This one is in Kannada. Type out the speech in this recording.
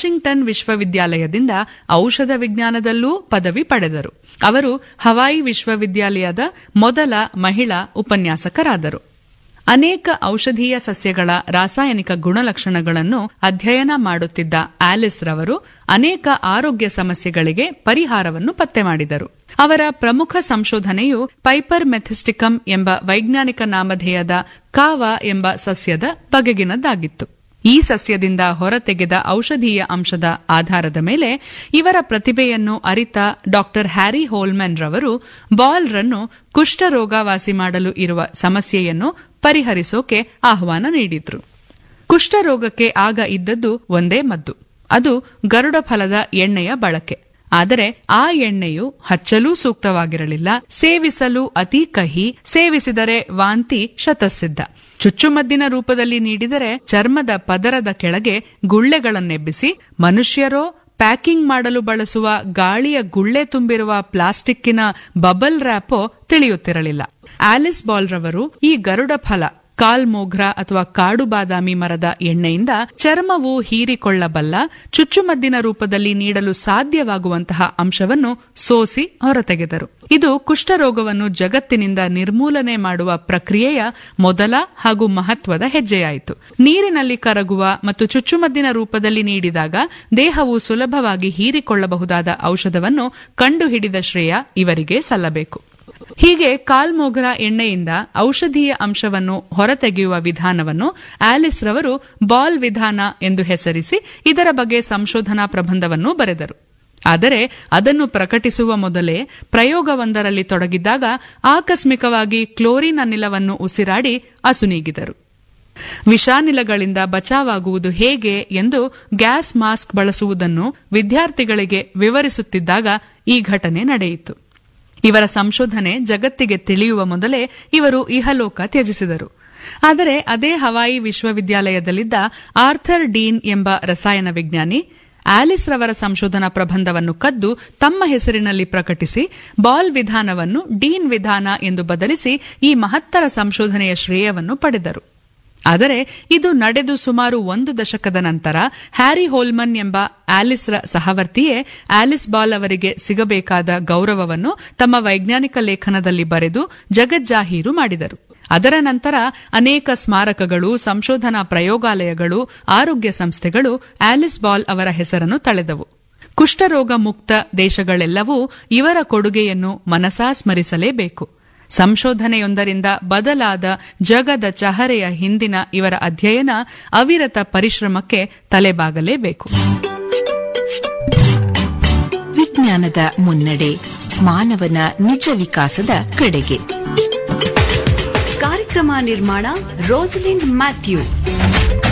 ವಾಷಿಂಗ್ಟನ್ ವಿಶ್ವವಿದ್ಯಾಲಯದಿಂದ ಔಷಧ ವಿಜ್ಞಾನದಲ್ಲೂ ಪದವಿ ಪಡೆದರು ಅವರು ಹವಾಯಿ ವಿಶ್ವವಿದ್ಯಾಲಯದ ಮೊದಲ ಮಹಿಳಾ ಉಪನ್ಯಾಸಕರಾದರು ಅನೇಕ ಔಷಧೀಯ ಸಸ್ಯಗಳ ರಾಸಾಯನಿಕ ಗುಣಲಕ್ಷಣಗಳನ್ನು ಅಧ್ಯಯನ ಮಾಡುತ್ತಿದ್ದ ಆಲಿಸ್ ರವರು ಅನೇಕ ಆರೋಗ್ಯ ಸಮಸ್ಯೆಗಳಿಗೆ ಪರಿಹಾರವನ್ನು ಪತ್ತೆ ಮಾಡಿದರು ಅವರ ಪ್ರಮುಖ ಸಂಶೋಧನೆಯು ಪೈಪರ್ ಮೆಥಿಸ್ಟಿಕಮ್ ಎಂಬ ವೈಜ್ಞಾನಿಕ ನಾಮಧೇಯದ ಕಾವಾ ಎಂಬ ಸಸ್ಯದ ಬಗೆಗಿನದ್ದಾಗಿತ್ತು ಈ ಸಸ್ಯದಿಂದ ಹೊರತೆಗೆದ ಔಷಧೀಯ ಅಂಶದ ಆಧಾರದ ಮೇಲೆ ಇವರ ಪ್ರತಿಭೆಯನ್ನು ಅರಿತ ಡಾಕ್ಟರ್ ಹ್ಯಾರಿ ಹೋಲ್ಮನ್ ರವರು ಬಾಲ್ ರನ್ನು ಕುಷ್ಠರೋಗ ವಾಸಿ ಮಾಡಲು ಇರುವ ಸಮಸ್ಯೆಯನ್ನು ಪರಿಹರಿಸೋಕೆ ಆಹ್ವಾನ ನೀಡಿದ್ರು ಕುಷ್ಠರೋಗಕ್ಕೆ ಆಗ ಇದ್ದದ್ದು ಒಂದೇ ಮದ್ದು ಅದು ಗರುಡ ಫಲದ ಎಣ್ಣೆಯ ಬಳಕೆ ಆದರೆ ಆ ಎಣ್ಣೆಯು ಹಚ್ಚಲೂ ಸೂಕ್ತವಾಗಿರಲಿಲ್ಲ ಸೇವಿಸಲು ಅತಿ ಕಹಿ ಸೇವಿಸಿದರೆ ವಾಂತಿ ಶತಸಿದ್ಧ ಚುಚ್ಚುಮದ್ದಿನ ರೂಪದಲ್ಲಿ ನೀಡಿದರೆ ಚರ್ಮದ ಪದರದ ಕೆಳಗೆ ಗುಳ್ಳೆಗಳನ್ನೆಬ್ಬಿಸಿ ಮನುಷ್ಯರೋ ಪ್ಯಾಕಿಂಗ್ ಮಾಡಲು ಬಳಸುವ ಗಾಳಿಯ ಗುಳ್ಳೆ ತುಂಬಿರುವ ಪ್ಲಾಸ್ಟಿಕ್ಕಿನ ಬಬಲ್ ರ್ಯಾಪೋ ತಿಳಿಯುತ್ತಿರಲಿಲ್ಲ ಆಲಿಸ್ ಬಾಲ್ ರವರು ಈ ಗರುಡ ಫಲ ಕಾಲ್ ಮೋಘ್ರಾ ಅಥವಾ ಕಾಡು ಬಾದಾಮಿ ಮರದ ಎಣ್ಣೆಯಿಂದ ಚರ್ಮವು ಹೀರಿಕೊಳ್ಳಬಲ್ಲ ಚುಚ್ಚುಮದ್ದಿನ ರೂಪದಲ್ಲಿ ನೀಡಲು ಸಾಧ್ಯವಾಗುವಂತಹ ಅಂಶವನ್ನು ಸೋಸಿ ಹೊರತೆಗೆದರು ಇದು ಕುಷ್ಠರೋಗವನ್ನು ಜಗತ್ತಿನಿಂದ ನಿರ್ಮೂಲನೆ ಮಾಡುವ ಪ್ರಕ್ರಿಯೆಯ ಮೊದಲ ಹಾಗೂ ಮಹತ್ವದ ಹೆಜ್ಜೆಯಾಯಿತು ನೀರಿನಲ್ಲಿ ಕರಗುವ ಮತ್ತು ಚುಚ್ಚುಮದ್ದಿನ ರೂಪದಲ್ಲಿ ನೀಡಿದಾಗ ದೇಹವು ಸುಲಭವಾಗಿ ಹೀರಿಕೊಳ್ಳಬಹುದಾದ ಔಷಧವನ್ನು ಕಂಡುಹಿಡಿದ ಶ್ರೇಯ ಇವರಿಗೆ ಸಲ್ಲಬೇಕು ಹೀಗೆ ಕಾಲ್ಮೋಗ್ರಾ ಎಣ್ಣೆಯಿಂದ ಔಷಧೀಯ ಅಂಶವನ್ನು ಹೊರತೆಗೆಯುವ ವಿಧಾನವನ್ನು ಆಲಿಸ್ ರವರು ಬಾಲ್ ವಿಧಾನ ಎಂದು ಹೆಸರಿಸಿ ಇದರ ಬಗ್ಗೆ ಸಂಶೋಧನಾ ಪ್ರಬಂಧವನ್ನು ಬರೆದರು ಆದರೆ ಅದನ್ನು ಪ್ರಕಟಿಸುವ ಮೊದಲೇ ಪ್ರಯೋಗವೊಂದರಲ್ಲಿ ತೊಡಗಿದ್ದಾಗ ಆಕಸ್ಮಿಕವಾಗಿ ಕ್ಲೋರಿನ್ ಅನಿಲವನ್ನು ಉಸಿರಾಡಿ ಅಸುನೀಗಿದರು ವಿಷಾನಿಲಗಳಿಂದ ಬಚಾವಾಗುವುದು ಹೇಗೆ ಎಂದು ಗ್ಯಾಸ್ ಮಾಸ್ಕ್ ಬಳಸುವುದನ್ನು ವಿದ್ಯಾರ್ಥಿಗಳಿಗೆ ವಿವರಿಸುತ್ತಿದ್ದಾಗ ಈ ಘಟನೆ ನಡೆಯಿತು ಇವರ ಸಂಶೋಧನೆ ಜಗತ್ತಿಗೆ ತಿಳಿಯುವ ಮೊದಲೇ ಇವರು ಇಹಲೋಕ ತ್ಯಜಿಸಿದರು ಆದರೆ ಅದೇ ಹವಾಯಿ ವಿಶ್ವವಿದ್ಯಾಲಯದಲ್ಲಿದ್ದ ಆರ್ಥರ್ ಡೀನ್ ಎಂಬ ರಸಾಯನ ವಿಜ್ಞಾನಿ ಆಲಿಸ್ ರವರ ಸಂಶೋಧನಾ ಪ್ರಬಂಧವನ್ನು ಕದ್ದು ತಮ್ಮ ಹೆಸರಿನಲ್ಲಿ ಪ್ರಕಟಿಸಿ ಬಾಲ್ ವಿಧಾನವನ್ನು ಡೀನ್ ವಿಧಾನ ಎಂದು ಬದಲಿಸಿ ಈ ಮಹತ್ತರ ಸಂಶೋಧನೆಯ ಶ್ರೇಯವನ್ನು ಪಡೆದರು ಆದರೆ ಇದು ನಡೆದು ಸುಮಾರು ಒಂದು ದಶಕದ ನಂತರ ಹ್ಯಾರಿ ಹೋಲ್ಮನ್ ಎಂಬ ಆಲಿಸ್ರ ಸಹವರ್ತಿಯೇ ಆಲಿಸ್ ಬಾಲ್ ಅವರಿಗೆ ಸಿಗಬೇಕಾದ ಗೌರವವನ್ನು ತಮ್ಮ ವೈಜ್ಞಾನಿಕ ಲೇಖನದಲ್ಲಿ ಬರೆದು ಜಗಜ್ಜಾಹೀರು ಮಾಡಿದರು ಅದರ ನಂತರ ಅನೇಕ ಸ್ಮಾರಕಗಳು ಸಂಶೋಧನಾ ಪ್ರಯೋಗಾಲಯಗಳು ಆರೋಗ್ಯ ಸಂಸ್ಥೆಗಳು ಆಲಿಸ್ ಬಾಲ್ ಅವರ ಹೆಸರನ್ನು ತಳೆದವು ಕುಷ್ಠರೋಗ ಮುಕ್ತ ದೇಶಗಳೆಲ್ಲವೂ ಇವರ ಕೊಡುಗೆಯನ್ನು ಮನಸಾ ಸ್ಮರಿಸಲೇಬೇಕು ಸಂಶೋಧನೆಯೊಂದರಿಂದ ಬದಲಾದ ಜಗದ ಚಹರೆಯ ಹಿಂದಿನ ಇವರ ಅಧ್ಯಯನ ಅವಿರತ ಪರಿಶ್ರಮಕ್ಕೆ ತಲೆಬಾಗಲೇಬೇಕು ವಿಜ್ಞಾನದ ಮುನ್ನಡೆ ಮಾನವನ ನಿಜ ವಿಕಾಸದ ಕಡೆಗೆ ಕಾರ್ಯಕ್ರಮ ನಿರ್ಮಾಣ ರೋಸಲಿಂಡ್ ಮ್ಯಾಥ್ಯೂ